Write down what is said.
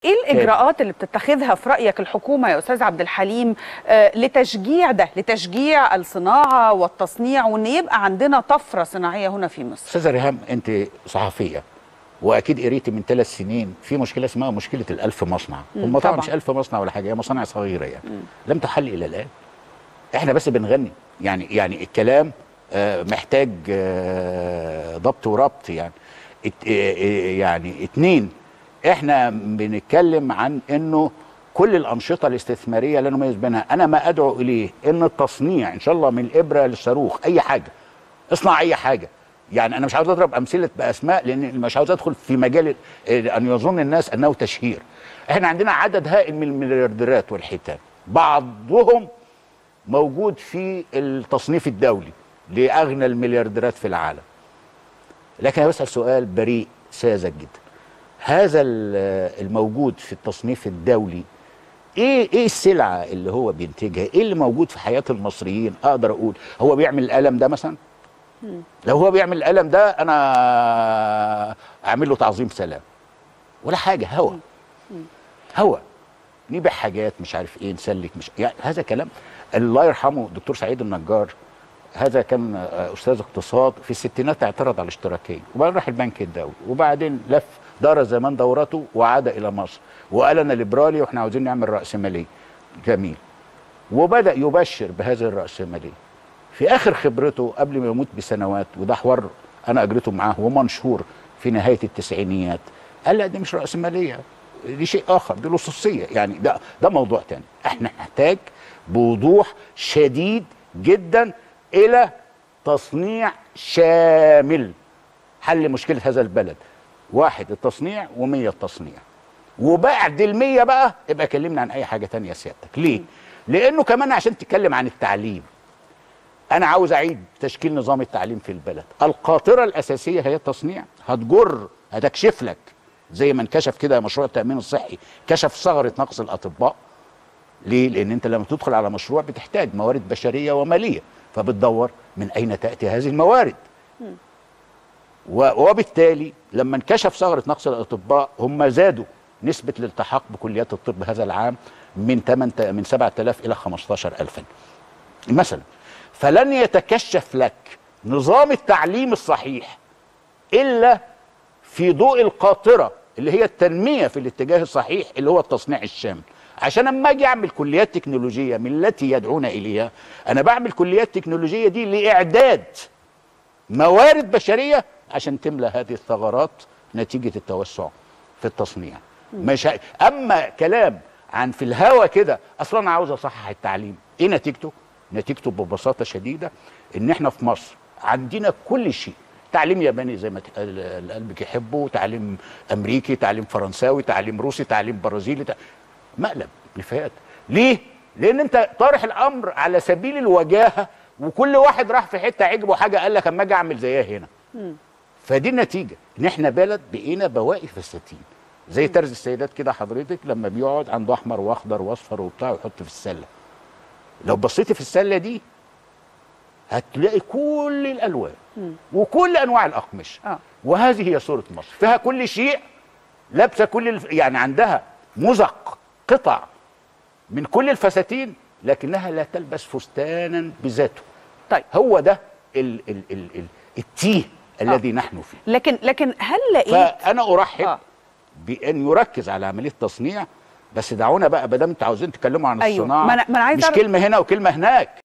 ايه الاجراءات اللي بتتخذها في رايك الحكومه يا استاذ عبد الحليم آه لتشجيع ده لتشجيع الصناعه والتصنيع وان يبقى عندنا طفره صناعيه هنا في مصر استاذه ريهام انت صحفيه واكيد قريتي من ثلاث سنين في مشكله اسمها مشكله الألف مصنع هم طبعا مش ألف مصنع ولا حاجه هي مصانع صغيره يعني مم. لم تحل الى الان احنا بس بنغني يعني يعني الكلام آه محتاج آه ضبط وربط يعني ات يعني اتنين احنا بنتكلم عن انه كل الانشطه الاستثماريه لا نميز بينها انا ما ادعو اليه ان التصنيع ان شاء الله من الابره للصاروخ اي حاجه اصنع اي حاجه يعني انا مش عاوز اضرب امثله باسماء لان مش عاوز ادخل في مجال ان يظن الناس انه تشهير احنا عندنا عدد هائل من المليارديرات والحيتان بعضهم موجود في التصنيف الدولي لاغنى المليارديرات في العالم لكن انا بسال سؤال بريء ساذج جدا هذا الموجود في التصنيف الدولي ايه ايه السلعه اللي هو بينتجها ايه اللي موجود في حياه المصريين اقدر اقول هو بيعمل القلم ده مثلا لو هو بيعمل القلم ده انا اعمل له تعظيم سلام ولا حاجه هوا هوا نبيع حاجات مش عارف ايه نسلك مش يعني هذا كلام الله يرحمه الدكتور سعيد النجار هذا كان استاذ اقتصاد في الستينات اعترض على الاشتراكيه وبعدين راح البنك الدولي وبعدين لف دار زمان دورته وعاد الى مصر وقال انا ليبرالي واحنا عاوزين نعمل راسماليه جميل وبدا يبشر بهذه الراسماليه في اخر خبرته قبل ما يموت بسنوات وده حوار انا اجريته معاه ومنشور في نهايه التسعينيات قال لا دي مش راسماليه دي شيء اخر دي لصوصيه يعني ده ده موضوع تاني احنا نحتاج بوضوح شديد جدا الى تصنيع شامل حل مشكله هذا البلد واحد التصنيع ومية التصنيع وبعد المية بقى ابقى كلمنا عن اي حاجه تانية سيادتك ليه لانه كمان عشان تتكلم عن التعليم انا عاوز اعيد تشكيل نظام التعليم في البلد القاطره الاساسيه هي التصنيع هتجر هتكشف لك زي ما انكشف كده مشروع التامين الصحي كشف ثغره نقص الاطباء ليه لان انت لما تدخل على مشروع بتحتاج موارد بشريه وماليه فبتدور من اين تاتي هذه الموارد وبالتالي لما انكشف ثغره نقص الاطباء هم زادوا نسبه الالتحاق بكليات الطب هذا العام من 8 من 7000 الى 15000 مثلا فلن يتكشف لك نظام التعليم الصحيح الا في ضوء القاطره اللي هي التنميه في الاتجاه الصحيح اللي هو التصنيع الشامل عشان اما اجي اعمل كليات تكنولوجيه من التي يدعون اليها انا بعمل كليات تكنولوجيه دي لاعداد موارد بشريه عشان تملى هذه الثغرات نتيجه التوسع في التصنيع مش ه... اما كلام عن في الهوا كده اصلا انا عاوز اصحح التعليم ايه نتيجته نتيجته ببساطه شديده ان احنا في مصر عندنا كل شيء تعليم ياباني زي ما قلبك يحبه تعليم امريكي تعليم فرنساوي تعليم روسي تعليم برازيلي تع... مقلب نفايات ليه لان انت طارح الامر على سبيل الوجاهه وكل واحد راح في حته عجبه حاجه قال لك اما اجي اعمل زيها هنا فدي النتيجه ان احنا بلد بقينا بواقي فساتين زي طرز السيدات كده حضرتك لما بيقعد عنده احمر واخضر واصفر وبتاع ويحط في السله لو بصيتي في السله دي هتلاقي كل الالوان وكل انواع الاقمشه آه. وهذه هي صوره مصر فيها كل شيء لابسه كل الف... يعني عندها مزق قطع من كل الفساتين لكنها لا تلبس فستانا بذاته طيب هو ده ال... ال... ال... ال... التيه الذي نحن فيه لكن لكن هل لقيت فانا ارحب آه. آه. بان يركز على عمليه التصنيع بس دعونا بقى ما دام انتوا عاوزين تتكلموا عن أيوة. الصناعه ما أنا- ما أنا عايزة مش أعرف- كلمه هنا وكلمه هناك